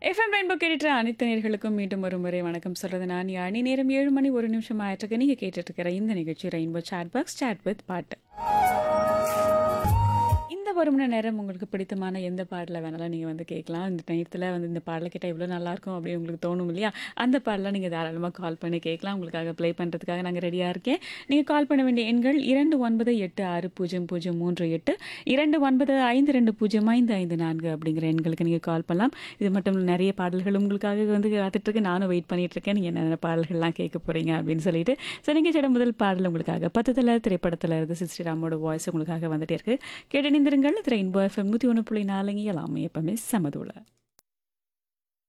FM rainbow கேட்டுட்டு அனைத்து நேர்களுக்கும் மீண்டும் ஒரு முறை வணக்கம் சொல்றது நான் யானி நேரம் ஏழு மணி ஒரு நிமிஷம் ஆயிட்டிருக்கு நீங்க கேட்டுட்டு இருக்கிற இந்த நிகழ்ச்சி rainbow chat box chat with பாட்டு இந்த ஒரு மணி நேரம் உங்களுக்கு பிடித்தமான எந்த பாடலை வேணாலும் நீங்கள் வந்து கேட்கலாம் இந்த நேரத்தில் வந்து இந்த பாடலை கேட்டால் இவ்வளோ நல்லாயிருக்கும் அப்படின்னு உங்களுக்கு தோணும் இல்லையா அந்த பாடலை நீங்கள் தாராளமாக கால் பண்ணி கேட்கலாம் உங்களுக்காக ப்ளே பண்ணுறதுக்காக நாங்கள் ரெடியாக இருக்கேன் நீங்கள் கால் பண்ண வேண்டிய எண்கள் இரண்டு ஒன்பது எட்டு ஆறு பூஜ்ஜியம் பூஜ்ஜியம் மூன்று எட்டு இரண்டு ஒன்பது ஐந்து ரெண்டு பூஜ்ஜியம் ஐந்து ஐந்து நான்கு அப்படிங்கிற எண்களுக்கு நீங்கள் கால் பண்ணலாம் இது மட்டும் இல்ல, நிறைய பாடல்கள் உங்களுக்காக வந்து காத்துட்ருக்கு நானும் வெயிட் பண்ணிட்டு இருக்கேன் நீங்கள் என்னென்ன பாடல்கள்லாம் கேட்க போகிறீங்க அப்படின்னு சொல்லிட்டு ஸோ நீங்கள் சில முதல் பாடல் உங்களுக்காக பத்தத்தில் திரைப்படத்தில் இருந்து சிஸ்டி ராமோட வாய்ஸ் உங்களுக்காக வந்துட்டே இருக்கு கேட்டு நிந்திருங்கள் ரெயின்போ எஃப்எம் நூற்றி ஒன்று புள்ளி நாலுங்க எல்லாமே எப்பவுமே சமதுள்ள